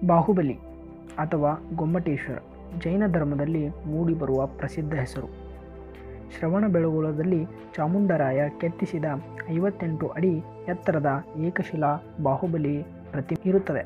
ಬಾಹುಬಲಿ ಅಥವಾ ಗೊಮ್ಮಟೇಶ್ವರ ಜೈನ ಧರ್ಮದಲ್ಲಿ ಮೂಡಿಬರುವ ಪ್ರಸಿದ್ಧ ಹೆಸರು ಶ್ರವಣಬೆಳಗೊಳದಲ್ಲಿ ಚಾಮುಂಡರಾಯ ಕೆತ್ತಿಸಿದ ಐವತ್ತೆಂಟು ಅಡಿ ಎತ್ತರದ ಏಕಶಿಲಾ ಬಾಹುಬಲಿ ಪ್ರತಿಮೆ ಇರುತ್ತದೆ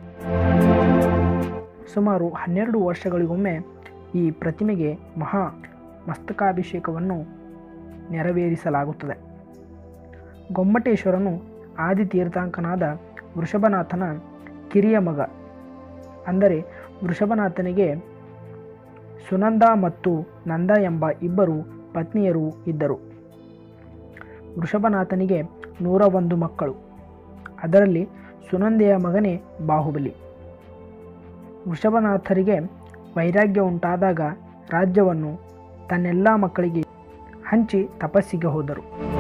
ಸುಮಾರು ಹನ್ನೆರಡು ವರ್ಷಗಳಿಗೊಮ್ಮೆ ಈ ಪ್ರತಿಮೆಗೆ ಮಹಾ ಮಸ್ತಕಾಭಿಷೇಕವನ್ನು ನೆರವೇರಿಸಲಾಗುತ್ತದೆ ಗೊಮ್ಮಟೇಶ್ವರನು ಆದಿತೀರ್ಥಾಂಕನಾದ ವೃಷಭನಾಥನ ಕಿರಿಯ ಮಗ ಅಂದರೆ ವೃಷಭನಾಥನಿಗೆ ಸುನಂದ ಮತ್ತು ನಂದ ಎಂಬ ಇಬ್ಬರು ಪತ್ನಿಯರು ಇದ್ದರು ವೃಷಭನಾಥನಿಗೆ ನೂರ ಒಂದು ಮಕ್ಕಳು ಅದರಲ್ಲಿ ಸುನಂದೆಯ ಮಗನೇ ಬಾಹುಬಲಿ ವೃಷಭನಾಥರಿಗೆ ವೈರಾಗ್ಯ ಉಂಟಾದಾಗ ರಾಜ್ಯವನ್ನು ತನ್ನೆಲ್ಲ ಮಕ್ಕಳಿಗೆ ಹಂಚಿ ತಪಸ್ಸಿಗೆ ಹೋದರು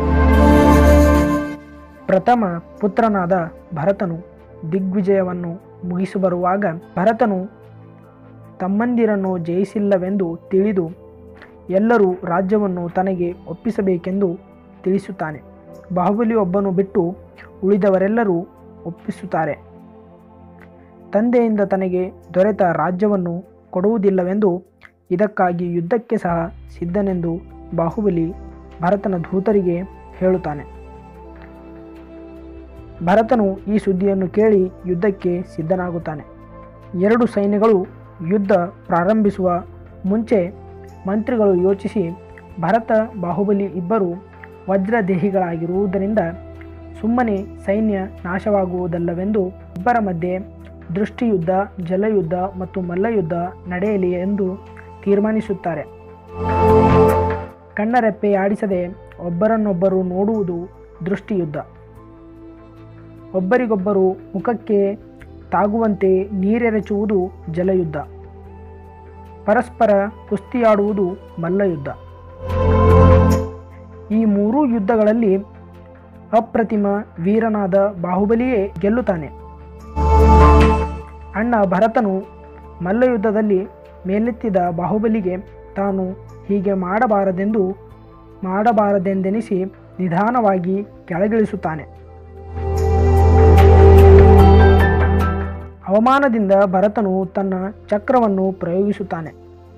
ಪ್ರಥಮ ಪುತ್ರನಾದ ಭರತನು ದಿಗ್ವಿಜಯವನ್ನು ಮುಗಿಸಿ ಬರುವಾಗ ಭರತನು ತಮ್ಮಂದಿರನ್ನು ಜಯಿಸಿಲ್ಲವೆಂದು ತಿಳಿದು ಎಲ್ಲರೂ ರಾಜ್ಯವನ್ನು ತನಗೆ ಒಪ್ಪಿಸಬೇಕೆಂದು ತಿಳಿಸುತ್ತಾನೆ ಬಾಹುಬಲಿ ಒಬ್ಬನು ಬಿಟ್ಟು ಉಳಿದವರೆಲ್ಲರೂ ಒಪ್ಪಿಸುತ್ತಾರೆ ತಂದೆಯಿಂದ ತನಗೆ ದೊರೆತ ರಾಜ್ಯವನ್ನು ಕೊಡುವುದಿಲ್ಲವೆಂದು ಇದಕ್ಕಾಗಿ ಯುದ್ಧಕ್ಕೆ ಸಹ ಸಿದ್ಧನೆಂದು ಬಾಹುಬಲಿ ಭರತನ ದೂತರಿಗೆ ಹೇಳುತ್ತಾನೆ ಭರತನು ಈ ಸುದ್ದಿಯನ್ನು ಕೇಳಿ ಯುದ್ಧಕ್ಕೆ ಸಿದ್ಧನಾಗುತ್ತಾನೆ ಎರಡು ಸೈನ್ಯಗಳು ಯುದ್ಧ ಪ್ರಾರಂಭಿಸುವ ಮುಂಚೆ ಮಂತ್ರಿಗಳು ಯೋಚಿಸಿ ಭರತ ಬಾಹುಬಲಿ ಇಬ್ಬರು ವಜ್ರದೇಹಿಗಳಾಗಿರುವುದರಿಂದ ಸುಮ್ಮನೆ ಸೈನ್ಯ ನಾಶವಾಗುವುದಲ್ಲವೆಂದು ಇಬ್ಬರ ಮಧ್ಯೆ ದೃಷ್ಟಿಯುದ್ಧ ಜಲಯುದ್ಧ ಮತ್ತು ಮಲ್ಲಯುದ್ಧ ನಡೆಯಲಿ ಎಂದು ತೀರ್ಮಾನಿಸುತ್ತಾರೆ ಕಣ್ಣರೆಪ್ಪೆ ಆಡಿಸದೆ ಒಬ್ಬರನ್ನೊಬ್ಬರು ನೋಡುವುದು ದೃಷ್ಟಿಯುದ್ಧ ಒಬ್ಬರಿಗೊಬ್ಬರು ಮುಖಕ್ಕೆ ತಾಗುವಂತೆ ನೀರೆರಚುವುದು ಜಲಯುದ್ಧ ಪರಸ್ಪರ ಕುಸ್ತಿಯಾಡುವುದು ಮಲ್ಲಯುದ್ಧ ಈ ಮೂರೂ ಯುದ್ಧಗಳಲ್ಲಿ ಅಪ್ರತಿಮ ವೀರನಾದ ಬಾಹುಬಲಿಯೇ ಗೆಲ್ಲುತ್ತಾನೆ ಅಣ್ಣ ಭರತನು ಮಲ್ಲಯುದ್ಧದಲ್ಲಿ ಮೇಲೆತ್ತಿದ ಬಾಹುಬಲಿಗೆ ತಾನು ಹೀಗೆ ಮಾಡಬಾರದೆಂದು ಮಾಡಬಾರದೆಂದೆನಿಸಿ ನಿಧಾನವಾಗಿ ಕೆಳಗಿಳಿಸುತ್ತಾನೆ ಅವಮಾನದಿಂದ ಭರತನು ತನ್ನ ಚಕ್ರವನ್ನು ಪ್ರಯೋಗಿಸುತ್ತಾನೆ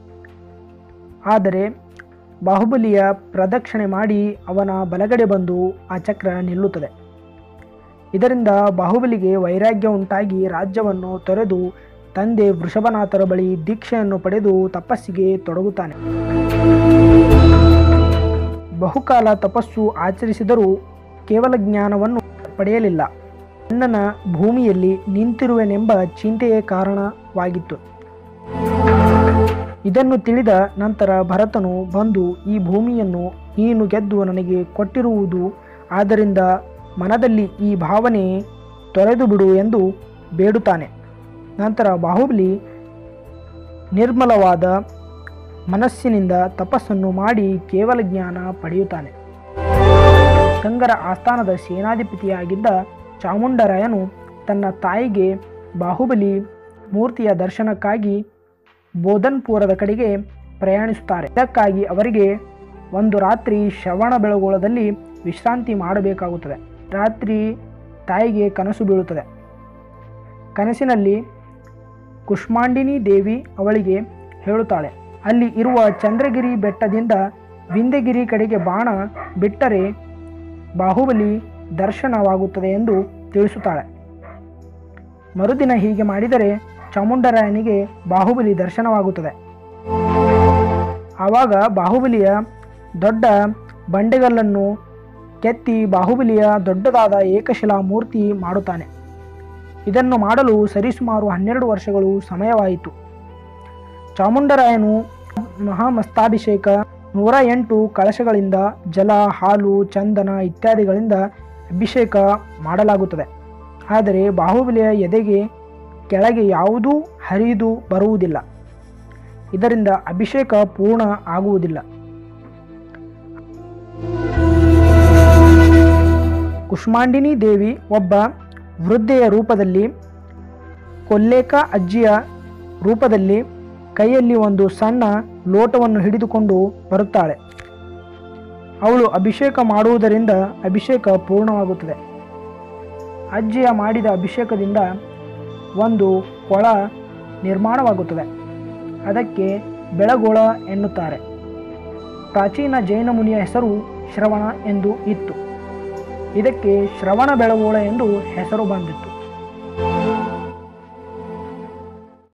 ಆದರೆ ಬಾಹುಬಲಿಯ ಪ್ರದಕ್ಷಿಣೆ ಮಾಡಿ ಅವನ ಬಲಗಡೆ ಬಂದು ಆ ಚಕ್ರ ನಿಲ್ಲುತ್ತದೆ ಇದರಿಂದ ಬಾಹುಬಲಿಗೆ ವೈರಾಗ್ಯ ಉಂಟಾಗಿ ರಾಜ್ಯವನ್ನು ತೊರೆದು ತಂದೆ ವೃಷಭನಾಥರ ಬಳಿ ದೀಕ್ಷೆಯನ್ನು ಪಡೆದು ತಪಸ್ಸಿಗೆ ತೊಡಗುತ್ತಾನೆ ಬಹುಕಾಲ ತಪಸ್ಸು ಆಚರಿಸಿದರೂ ಕೇವಲ ಜ್ಞಾನವನ್ನು ಪಡೆಯಲಿಲ್ಲ ಅಣ್ಣನ ಭೂಮಿಯಲ್ಲಿ ನಿಂತಿರುವೆನೆಂಬ ಚಿಂತೆಯೇ ಕಾರಣವಾಗಿತ್ತು ಇದನ್ನು ತಿಳಿದ ನಂತರ ಭರತನು ಬಂದು ಈ ಭೂಮಿಯನ್ನು ನೀನು ಗೆದ್ದು ನನಗೆ ಕೊಟ್ಟಿರುವುದು ಆದ್ದರಿಂದ ಮನದಲ್ಲಿ ಈ ಭಾವನೆ ತೊರೆದು ಬಿಡು ಎಂದು ಬೇಡುತ್ತಾನೆ ನಂತರ ಬಾಹುಬಲಿ ನಿರ್ಮಲವಾದ ಮನಸ್ಸಿನಿಂದ ತಪಸ್ಸನ್ನು ಮಾಡಿ ಕೇವಲ ಜ್ಞಾನ ಪಡೆಯುತ್ತಾನೆ ಗಂಗರ ಆಸ್ಥಾನದ ಸೇನಾಧಿಪತಿಯಾಗಿದ್ದ ಚಾಮುಂಡರಾಯನು ತನ್ನ ತಾಯಿಗೆ ಬಾಹುಬಲಿ ಮೂರ್ತಿಯ ದರ್ಶನಕ್ಕಾಗಿ ಬೋಧನ್ಪುರದ ಕಡೆಗೆ ಪ್ರಯಾಣಿಸುತ್ತಾರೆ ಇದಕ್ಕಾಗಿ ಅವರಿಗೆ ಒಂದು ರಾತ್ರಿ ಶ್ರವಣ ಬೆಳಗೊಳದಲ್ಲಿ ವಿಶ್ರಾಂತಿ ಮಾಡಬೇಕಾಗುತ್ತದೆ ರಾತ್ರಿ ತಾಯಿಗೆ ಕನಸು ಬೀಳುತ್ತದೆ ಕನಸಿನಲ್ಲಿ ಕುಷ್ಮಾಂಡಿನಿ ದೇವಿ ಅವಳಿಗೆ ಹೇಳುತ್ತಾಳೆ ಅಲ್ಲಿ ಇರುವ ಚಂದ್ರಗಿರಿ ಬೆಟ್ಟದಿಂದ ವಿಂಧ್ಯಗಿರಿ ಕಡೆಗೆ ಬಾಣ ಬಿಟ್ಟರೆ ಬಾಹುಬಲಿ ದರ್ಶನವಾಗುತ್ತದೆ ಎಂದು ತಿಳಿಸುತ್ತಾಳೆ ಮರುದಿನ ಹೀಗೆ ಮಾಡಿದರೆ ಚಾಮುಂಡರಾಯನಿಗೆ ಬಾಹುಬಲಿ ದರ್ಶನವಾಗುತ್ತದೆ ಆವಾಗ ಬಾಹುಬಲಿಯ ದೊಡ್ಡ ಬಂಡೆಗಲ್ಲನ್ನು ಕೆತ್ತಿ ಬಾಹುಬಲಿಯ ದೊಡ್ಡದಾದ ಏಕಶಿಲಾ ಮೂರ್ತಿ ಮಾಡುತ್ತಾನೆ ಇದನ್ನು ಮಾಡಲು ಸರಿಸುಮಾರು ಹನ್ನೆರಡು ವರ್ಷಗಳು ಸಮಯವಾಯಿತು ಚಾಮುಂಡರಾಯನು ಮಹಾಮಸ್ತಾಭಿಷೇಕ ನೂರ ಎಂಟು ಕಳಶಗಳಿಂದ ಜಲ ಹಾಲು ಚಂದನ ಇತ್ಯಾದಿಗಳಿಂದ ಅಭಿಷೇಕ ಮಾಡಲಾಗುತ್ತದೆ ಆದರೆ ಬಾಹುಬಲಿಯ ಎದೆಗೆ ಕೆಳಗೆ ಯಾವುದೂ ಹರಿದು ಬರುವುದಿಲ್ಲ ಇದರಿಂದ ಅಭಿಷೇಕ ಪೂರ್ಣ ಆಗುವುದಿಲ್ಲ ಕುಷ್ಮಾಂಡಿನಿ ದೇವಿ ಒಬ್ಬ ವೃದ್ಧೆಯ ರೂಪದಲ್ಲಿ ಕೊಲ್ಲೇಕ ಅಜ್ಜಿಯ ರೂಪದಲ್ಲಿ ಕೈಯಲ್ಲಿ ಒಂದು ಸಣ್ಣ ಲೋಟವನ್ನು ಹಿಡಿದುಕೊಂಡು ಬರುತ್ತಾಳೆ ಅವಳು ಅಭಿಷೇಕ ಮಾಡುವುದರಿಂದ ಅಭಿಷೇಕ ಪೂರ್ಣವಾಗುತ್ತದೆ ಅಜ್ಜಿಯ ಮಾಡಿದ ಅಭಿಷೇಕದಿಂದ ಒಂದು ಕೊಳ ನಿರ್ಮಾಣವಾಗುತ್ತದೆ ಅದಕ್ಕೆ ಬೆಳಗೋಳ ಎನ್ನುತ್ತಾರೆ ಪ್ರಾಚೀನ ಜೈನ ಮುನಿಯ ಹೆಸರು ಶ್ರವಣ ಎಂದು ಇತ್ತು ಇದಕ್ಕೆ ಶ್ರವಣ ಬೆಳಗೋಳ ಎಂದು ಹೆಸರು ಬಂದಿತ್ತು